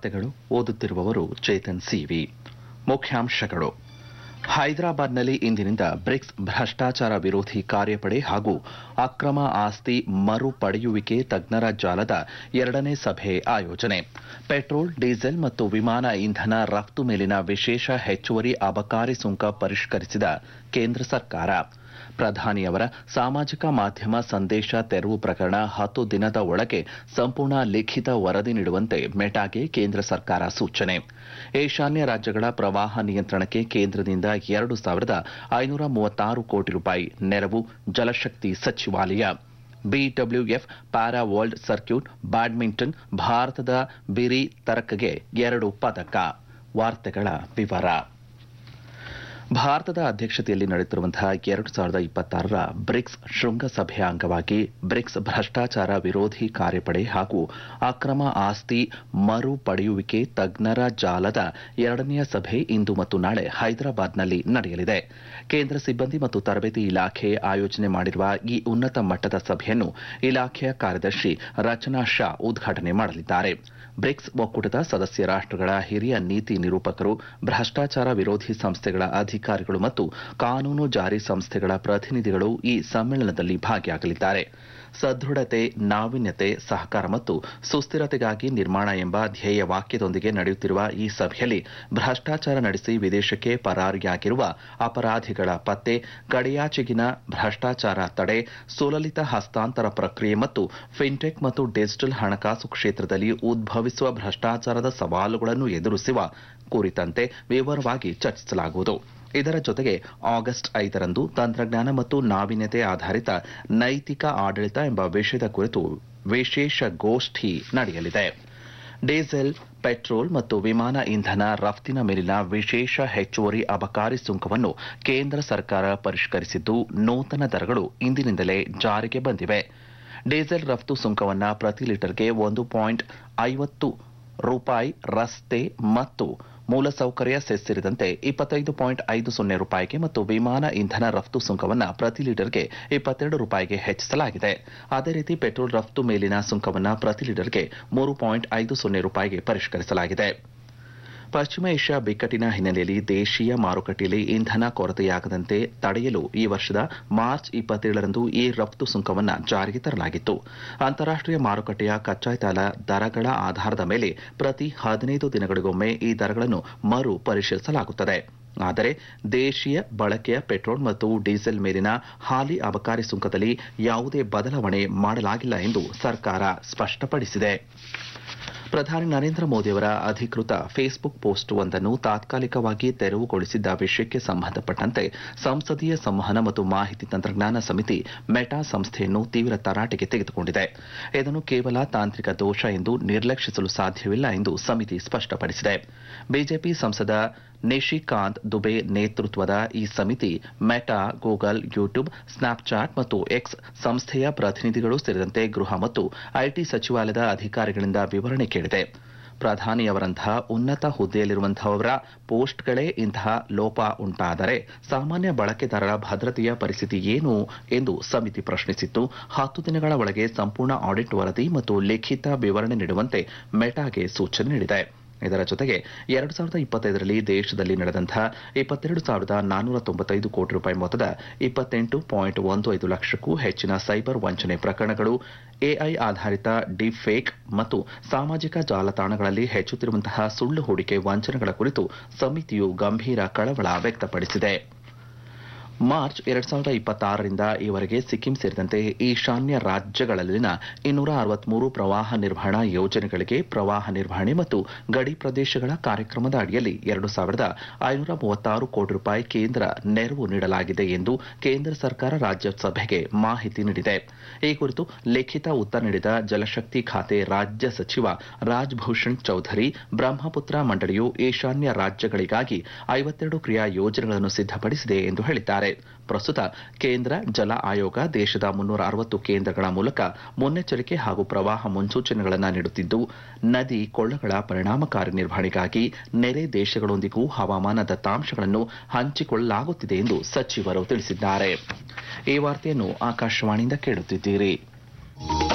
ವಾರ್ತೆಗಳು ಓದುತ್ತಿರುವವರು ಚೇತನ್ ಸಿವಿ ಮುಖ್ಯಾಂಶಗಳು ಹೈದರಾಬಾದ್ನಲ್ಲಿ ಇಂದಿನಿಂದ ಬ್ರಿಕ್ಸ್ ಭ್ರಷ್ಟಾಚಾರ ವಿರೋಧಿ ಕಾರ್ಯಪಡೆ ಹಾಗೂ ಅಕ್ರಮ ಆಸ್ತಿ ಮರು ಪಡೆಯುವಿಕೆ ತಜ್ಞರ ಜಾಲದ ಎರಡನೇ ಸಭೆ ಆಯೋಜನೆ ಪೆಟ್ರೋಲ್ ಡೀಸೆಲ್ ಮತ್ತು ವಿಮಾನ ಇಂಧನ ರಫ್ತು ಮೇಲಿನ ವಿಶೇಷ ಹೆಚ್ಚುವರಿ ಅಬಕಾರಿ ಸುಂಕ ಪರಿಷ್ಕರಿಸಿದ ಕೇಂದ್ರ ಸರ್ಕಾರ ಪ್ರಧಾನಿಯವರ ಸಾಮಾಜಿಕ ಮಾಧ್ಯಮ ಸಂದೇಶ ತೆರವು ಪ್ರಕರಣ ಹತ್ತು ದಿನದ ಒಳಗೆ ಸಂಪೂರ್ಣ ಲಿಖಿತ ವರದಿ ನೀಡುವಂತೆ ಮೆಟಾಗೆ ಕೇಂದ್ರ ಸರ್ಕಾರ ಸೂಚನೆ ಈಶಾನ್ಯ ರಾಜ್ಯಗಳ ಪ್ರವಾಹ ನಿಯಂತ್ರಣಕ್ಕೆ ಕೇಂದ್ರದಿಂದ ಎರಡು ಸಾವಿರದ ಐನೂರ ಮೂವತ್ತಾರು ಕೋಟಿ ರೂಪಾಯಿ ನೆರವು ಜಲಶಕ್ತಿ ಸಚಿವಾಲಯ BWF para world circuit badminton ಭಾರತದ ಬಿರಿ ತರಕಗೆ ಎರಡು ಪದಕ ವಾರ್ತೆಗಳ ವಿವರ ಭಾರತದ ಅಧ್ಯಕ್ಷತೆಯಲ್ಲಿ ನಡೆಯುತ್ತಿರುವಂತಹ ಎರಡು ಸಾವಿರದ ಇಪ್ಪತ್ತಾರರ ಬ್ರಿಕ್ಸ್ ಶೃಂಗಸಭೆಯ ಅಂಗವಾಗಿ ಬ್ರಿಕ್ಸ್ ಭ್ರಷ್ಟಾಚಾರ ವಿರೋಧಿ ಕಾರ್ಯಪಡೆ ಹಾಗೂ ಅಕ್ರಮ ಆಸ್ತಿ ಮರು ಪಡೆಯುವಿಕೆ ತಜ್ಞರ ಜಾಲದ ಎರಡನೆಯ ಸಭೆ ಇಂದು ಮತ್ತು ನಾಳೆ ಹೈದರಾಬಾದ್ನಲ್ಲಿ ನಡೆಯಲಿದೆ ಕೇಂದ್ರ ಸಿಬ್ಬಂದಿ ಮತ್ತು ತರಬೇತಿ ಇಲಾಖೆ ಆಯೋಜನೆ ಮಾಡಿರುವ ಈ ಉನ್ನತ ಮಟ್ಟದ ಸಭೆಯನ್ನು ಇಲಾಖೆಯ ಕಾರ್ಯದರ್ಶಿ ರಚನಾ ಶಾ ಉದ್ಘಾಟನೆ ಮಾಡಲಿದ್ದಾರೆ ಬ್ರಿಕ್ಸ್ ಒಕ್ಕೂಟದ ಸದಸ್ಯ ರಾಷ್ಟಗಳ ಹಿರಿಯ ನೀತಿ ನಿರೂಪಕರು ಭ್ರಷ್ಟಾಚಾರ ವಿರೋಧಿ ಸಂಸ್ಥೆಗಳ ಅಧಿಕಾರಿಗಳು ಮತ್ತು ಕಾನೂನು ಜಾರಿ ಸಂಸ್ಥೆಗಳ ಪ್ರತಿನಿಧಿಗಳು ಈ ಸಮ್ಮೇಳನದಲ್ಲಿ ಭಾಗಿಯಾಗಲಿದ್ದಾರೆ ಸದೃಢತೆ ನಾವೀನ್ಯತೆ ಸಹಕಾರ ಮತ್ತು ಸುಸ್ಥಿರತೆಗಾಗಿ ನಿರ್ಮಾಣ ಎಂಬ ಧ್ಯೇಯ ವಾಕ್ಯದೊಂದಿಗೆ ನಡೆಯುತ್ತಿರುವ ಈ ಸಭೆಯಲ್ಲಿ ಭ್ರಷ್ಟಾಚಾರ ನಡೆಸಿ ವಿದೇಶಕ್ಕೆ ಪರಾರಿಯಾಗಿರುವ ಅಪರಾಧಿಗಳ ಪತ್ತೆ ಗಡಿಯಾಚೆಗಿನ ಭ್ರಷ್ಟಾಚಾರ ತಡೆ ಸುಲಲಿತ ಹಸ್ತಾಂತರ ಪ್ರಕ್ರಿಯೆ ಮತ್ತು ಫಿನ್ಟೆಕ್ ಮತ್ತು ಡಿಜಿಟಲ್ ಹಣಕಾಸು ಕ್ಷೇತ್ರದಲ್ಲಿ ಉದ್ಭವಿಸುವ ಭ್ರಷ್ಟಾಚಾರದ ಸವಾಲುಗಳನ್ನು ಎದುರಿಸುವ ಕುರಿತಂತೆ ವಿವರವಾಗಿ ಚರ್ಚಿಸಲಾಗುವುದು ಇದರ ಜೊತೆಗೆ ಆಗಸ್ಟ್ ಐದರಂದು ತಂತ್ರಜ್ಞಾನ ಮತ್ತು ನಾವೀನ್ಯತೆ ಆಧಾರಿತ ನೈತಿಕ ಆಡಳಿತ ಎಂಬ ವಿಷಯದ ಕುರಿತು ವಿಶೇಷ ಗೋಷ್ಠಿ ನಡೆಯಲಿದೆ ಡೀಸೆಲ್ ಪೆಟ್ರೋಲ್ ಮತ್ತು ವಿಮಾನ ಇಂಧನ ರಫ್ತಿನ ಮೇಲಿನ ವಿಶೇಷ ಹೆಚ್ಚುವರಿ ಅಬಕಾರಿ ಸುಂಕವನ್ನು ಕೇಂದ್ರ ಸರ್ಕಾರ ಪರಿಷ್ಕರಿಸಿದ್ದು ನೂತನ ದರಗಳು ಇಂದಿನಿಂದಲೇ ಜಾರಿಗೆ ಬಂದಿವೆ ಡೀಸೆಲ್ ರಫ್ತು ಸುಂಕವನ್ನು ಪ್ರತಿ ಲೀಟರ್ಗೆ ಒಂದು ಪಾಯಿಂಟ್ ಐವತ್ತು ರೂಪಾಯಿ ರಸ್ತೆ ಮತ್ತು ಮೂಲಸೌಕರ್ಯ ಸೆಸ್ ಸೇರಿದಂತೆ ಇಪ್ಪತ್ತೈದು ಪಾಯಿಂಟ್ ಐದು ಸೊನ್ನೆ ರೂಪಾಯಿಗೆ ಮತ್ತು ವಿಮಾನ ಇಂಧನ ರಫ್ತು ಸುಂಕವನ್ನು ಪ್ರತಿ ಲೀಟರ್ಗೆ ಇಪ್ಪತ್ತೆರಡು ರೂಪಾಯಿಗೆ ಹೆಚ್ಚಿಸಲಾಗಿದೆ ಅದೇ ರೀತಿ ಪೆಟ್ರೋಲ್ ರಫ್ತು ಮೇಲಿನ ಸುಂಕವನ್ನು ಪ್ರತಿ ಲೀಟರ್ಗೆ ಮೂರು ಪಾಯಿಂಟ್ ಐದು ಸೊನ್ನೆ ರೂಪಾಯಿಗೆ ಪರಿಷ್ಕರಿಸಲಾಗಿದೆ ಪಶ್ಚಿಮ ಏಷ್ಯಾ ಬಿಕ್ಕಟ್ಟಿನ ಹಿನ್ನೆಲೆಯಲ್ಲಿ ದೇಶೀಯ ಮಾರುಕಟ್ಟೆಯಲ್ಲಿ ಇಂಧನ ಕೊರತೆಯಾಗದಂತೆ ತಡೆಯಲು ಈ ವರ್ಷದ ಮಾರ್ಚ್ ಇಪ್ಪತ್ತೇಳರಂದು ಈ ರಫ್ತು ಸುಂಕವನ್ನು ಜಾರಿಗೆ ತರಲಾಗಿತ್ತು ಅಂತಾರಾಷ್ಟೀಯ ಮಾರುಕಟ್ಟೆಯ ಕಚ್ಚಾತೈಲ ದರಗಳ ಆಧಾರದ ಮೇಲೆ ಪ್ರತಿ ಹದಿನೈದು ದಿನಗಳಿಗೊಮ್ಮೆ ಈ ದರಗಳನ್ನು ಮರು ಪರಿಶೀಲಿಸಲಾಗುತ್ತದೆ ಆದರೆ ದೇಶೀಯ ಬಳಕೆಯ ಪೆಟ್ರೋಲ್ ಮತ್ತು ಡೀಸೆಲ್ ಮೇಲಿನ ಹಾಲಿ ಅಬಕಾರಿ ಸುಂಕದಲ್ಲಿ ಯಾವುದೇ ಬದಲಾವಣೆ ಮಾಡಲಾಗಿಲ್ಲ ಎಂದು ಸರ್ಕಾರ ಸ್ಪಷ್ಟಪಡಿಸಿದೆ ಪ್ರಧಾನಿ ನರೇಂದ್ರ ಮೋದಿಯವರ ಅಧಿಕೃತ ಫೇಸ್ಬುಕ್ ಪೋಸ್ಟ್ ಒಂದನ್ನು ತಾತ್ಕಾಲಿಕವಾಗಿ ತೆರವುಗೊಳಿಸಿದ್ದ ವಿಷಯಕ್ಕೆ ಸಂಬಂಧಪಟ್ಟಂತೆ ಸಂಸದೀಯ ಸಂವಹನ ಮತ್ತು ಮಾಹಿತಿ ತಂತ್ರಜ್ಞಾನ ಸಮಿತಿ ಮೆಟಾ ಸಂಸ್ಥೆಯನ್ನು ತೀವ್ರ ತರಾಟೆಗೆ ತೆಗೆದುಕೊಂಡಿದೆ ಇದನ್ನು ಕೇವಲ ತಾಂತ್ರಿಕ ದೋಷ ಎಂದು ನಿರ್ಲಕ್ಷಿಸಲು ಸಾಧ್ಯವಿಲ್ಲ ಎಂದು ಸಮಿತಿ ಸ್ಪಷ್ಟಪಡಿಸಿದೆ ಬಿಜೆಪಿ ಸಂಸದ ನಿಶಿಕಾಂತ್ ದುಬೆ ನೇತೃತ್ವದ ಈ ಸಮಿತಿ ಮೆಟಾ ಗೂಗಲ್ ಯೂಟ್ಯೂಬ್ ಸ್ನ್ಯಾಪ್ಚಾಟ್ ಮತ್ತು ಎಕ್ಸ್ ಸಂಸ್ಥೆಯ ಪ್ರತಿನಿಧಿಗಳು ಸೇರಿದಂತೆ ಗೃಹ ಮತ್ತು ಐಟಿ ಸಚಿವಾಲಯದ ಅಧಿಕಾರಿಗಳಿಂದ ವಿವರಣೆ ಕೇಳಿದೆ ಪ್ರಧಾನಿಯವರಂತಹ ಉನ್ನತ ಹುದ್ದೆಯಲ್ಲಿರುವಂತಹವರ ಪೋಸ್ಟ್ಗಳೇ ಇಂತಹ ಲೋಪ ಉಂಟಾದರೆ ಸಾಮಾನ್ಯ ಬಳಕೆದಾರರ ಭದ್ರತೆಯ ಪರಿಸ್ಥಿತಿ ಏನು ಎಂದು ಸಮಿತಿ ಪ್ರಶ್ನಿಸಿತ್ತು ಹತ್ತು ದಿನಗಳ ಒಳಗೆ ಸಂಪೂರ್ಣ ಆಡಿಟ್ ವರದಿ ಮತ್ತು ಲಿಖಿತ ವಿವರಣೆ ನೀಡುವಂತೆ ಮೆಟಾಗೆ ಸೂಚನೆ ನೀಡಿದೆ ಇದರ ಜೊತೆಗೆ ಎರಡು ಸಾವಿರದ ಇಪ್ಪತ್ತೈದರಲ್ಲಿ ದೇಶದಲ್ಲಿ ನಡೆದಂತಹ ಇಪ್ಪತ್ತೆರಡು ಸಾವಿರದ ನಾನ್ನೂರ ತೊಂಬತ್ತೈದು ಕೋಟಿ ರೂಪಾಯಿ ಮೊತ್ತದ ಇಪ್ಪತ್ತೆಂಟು ಪಾಯಿಂಟ್ ಒಂದು ಐದು ಲಕ್ಷಕ್ಕೂ ಹೆಚ್ಚಿನ ಸೈಬರ್ ವಂಚನೆ ಪ್ರಕರಣಗಳು ಎಐ ಆಧಾರಿತ ಡೀಪ್ ಫೇಕ್ ಮತ್ತು ಸಾಮಾಜಿಕ ಜಾಲತಾಣಗಳಲ್ಲಿ ಹೆಚ್ಚುತ್ತಿರುವಂತಹ ಸುಳ್ಳು ಹೂಡಿಕೆ ವಂಚನೆಗಳ ಕುರಿತು ಸಮಿತಿಯು ಗಂಭೀರ ಕಳವಳ ವ್ಯಕ್ತಪಡಿಸಿದೆ ಮಾರ್ಚ್ ಎರಡ್ ಸಾವಿರದ ಇಪ್ಪತ್ತಾರರಿಂದ ಈವರೆಗೆ ಸಿಕ್ಕಿಂ ಸೇರಿದಂತೆ ಈಶಾನ್ಯ ರಾಜ್ಯಗಳಲ್ಲಿನ ಇನ್ನೂರ ಅರವತ್ಮೂರು ಪ್ರವಾಹ ನಿರ್ವಹಣಾ ಯೋಜನೆಗಳಿಗೆ ಪ್ರವಾಹ ನಿರ್ವಹಣೆ ಮತ್ತು ಗಡಿ ಪ್ರದೇಶಗಳ ಕಾರ್ಯಕ್ರಮದ ಅಡಿಯಲ್ಲಿ ಎರಡು ಸಾವಿರದ ಐನೂರ ಮೂವತ್ತಾರು ಕೋಟಿ ರೂಪಾಯಿ ಕೇಂದ್ರ ನೆರವು ನೀಡಲಾಗಿದೆ ಎಂದು ಕೇಂದ್ರ ಸರ್ಕಾರ ರಾಜ್ಯಸಭೆಗೆ ಮಾಹಿತಿ ನೀಡಿದೆ ಈ ಕುರಿತು ಲಿಖಿತ ಉತ್ತರ ನೀಡಿದ ಜಲಶಕ್ತಿ ಖಾತೆ ರಾಜ್ಯ ಸಚಿವ ರಾಜ್ಭೂಷಣ್ ಚೌಧರಿ ಬ್ರಹ್ಮಪುತ್ರ ಮಂಡಳಿಯು ಈಶಾನ್ಯ ರಾಜ್ಯಗಳಿಗಾಗಿ ಐವತ್ತೆರಡು ಕ್ರಿಯಾ ಯೋಜನೆಗಳನ್ನು ಸಿದ್ದಪಡಿಸಿದೆ ಎಂದು ಹೇಳಿದ್ದಾರೆ ಪ್ರಸ್ತುತ ಕೇಂದ್ರ ಜಲ ಆಯೋಗ ದೇಶದ ಮುನ್ನೂರ ಅರವತ್ತು ಕೇಂದ್ರಗಳ ಮೂಲಕ ಮುನ್ನೆಚ್ಚರಿಕೆ ಹಾಗೂ ಪ್ರವಾಹ ಮುನ್ಸೂಚನೆಗಳನ್ನು ನೀಡುತ್ತಿದ್ದು ನದಿ ಕೊಳ್ಳಗಳ ಪರಿಣಾಮಕಾರಿ ನಿರ್ವಹಣೆಗಾಗಿ ನೆರೆ ದೇಶಗಳೊಂದಿಗೂ ಹವಾಮಾನ ದತ್ತಾಂಶಗಳನ್ನು ಹಂಚಿಕೊಳ್ಳಲಾಗುತ್ತಿದೆ ಎಂದು ಸಚಿವರು ತಿಳಿಸಿದ್ದಾರೆ ಈ ವಾರ್ತೆಯನ್ನು ಆಕಾಶವಾಣಿಯಿಂದ ಕೇಳುತ್ತಿದ್ದೀರಿ